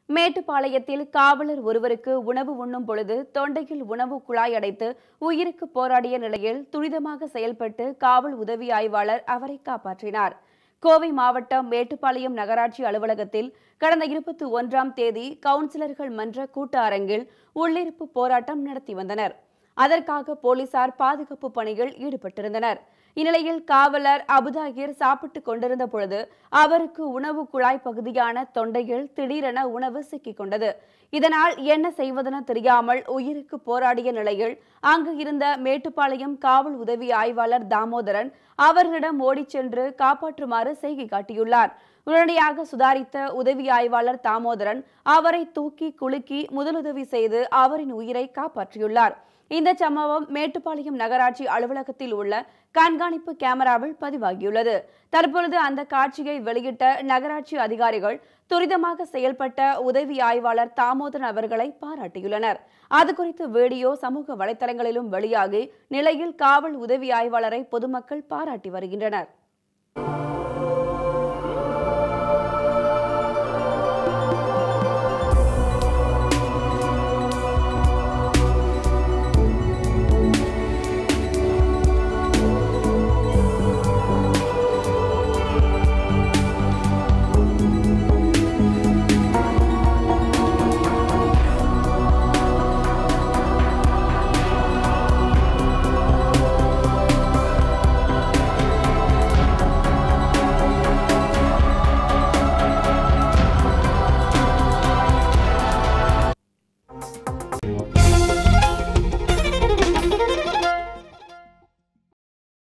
மேட்டுப்பாளையத்தில் காவலர் ஒருவருக்கு உணவு உண்ணும் பொழுது தொண்டையில் உணவு குழாய் அடைத்து உயிருக்கு போராடிய நிலையில் துரிதமாக செயல்பட்டு காவல் உதவி ஆய்வாளர் அவரை காப்பாற்றினார் கோவை மாவட்டம் மேட்டுப்பாளையம் நகராட்சி அலுவலகத்தில் கடந்த இருபத்தி ஒன்றாம் தேதி கவுன்சிலர்கள் மன்ற கூட்ட அரங்கில் உள்ளிருப்பு போராட்டம் நடத்தி வந்தனர் அதற்காக போலீசார் பாதுகாப்பு பணியில் ஈடுபட்டிருந்தனர் இந்நிலையில் காவலர் அபுதாகிர் சாப்பிட்டுக் கொண்டிருந்த பொழுது அவருக்கு உணவு குழாய் பகுதியான தொண்டையில் திடீரென உணவு சிக்கிக் கொண்டது இதனால் என்ன செய்வதென தெரியாமல் உயிருக்கு போராடிய நிலையில் அங்கு இருந்த மேட்டுப்பாளையம் காவல் உதவி ஆய்வாளர் தாமோதரன் அவர்களிடம் ஓடிச் சென்று காப்பாற்றுமாறு செய்கை காட்டியுள்ளார் உடனடியாக சுதாரித்த உதவி ஆய்வாளர் தாமோதரன் அவரை தூக்கி குலுக்கி முதலுதவி செய்து அவரின் உயிரை காப்பாற்றியுள்ளார் இந்த சம்பவம் மேட்டுப்பாளையம் நகராட்சி அலுவலகத்தில் உள்ள கண்காணிப்பு கேமராவில் பதிவாகியுள்ளது தற்பொழுது அந்த காட்சியை வெளியிட்ட நகராட்சி அதிகாரிகள் துரிதமாக செயல்பட்ட உதவி ஆய்வாளர் தாமோதரன் அவர்களை பாராட்டியுள்ளனர் அது குறித்து வீடியோ சமூக வலைதளங்களிலும் வெளியாகி நிலையில் காவல் உதவி ஆய்வாளரை பொதுமக்கள் பாராட்டி வருகின்றனர்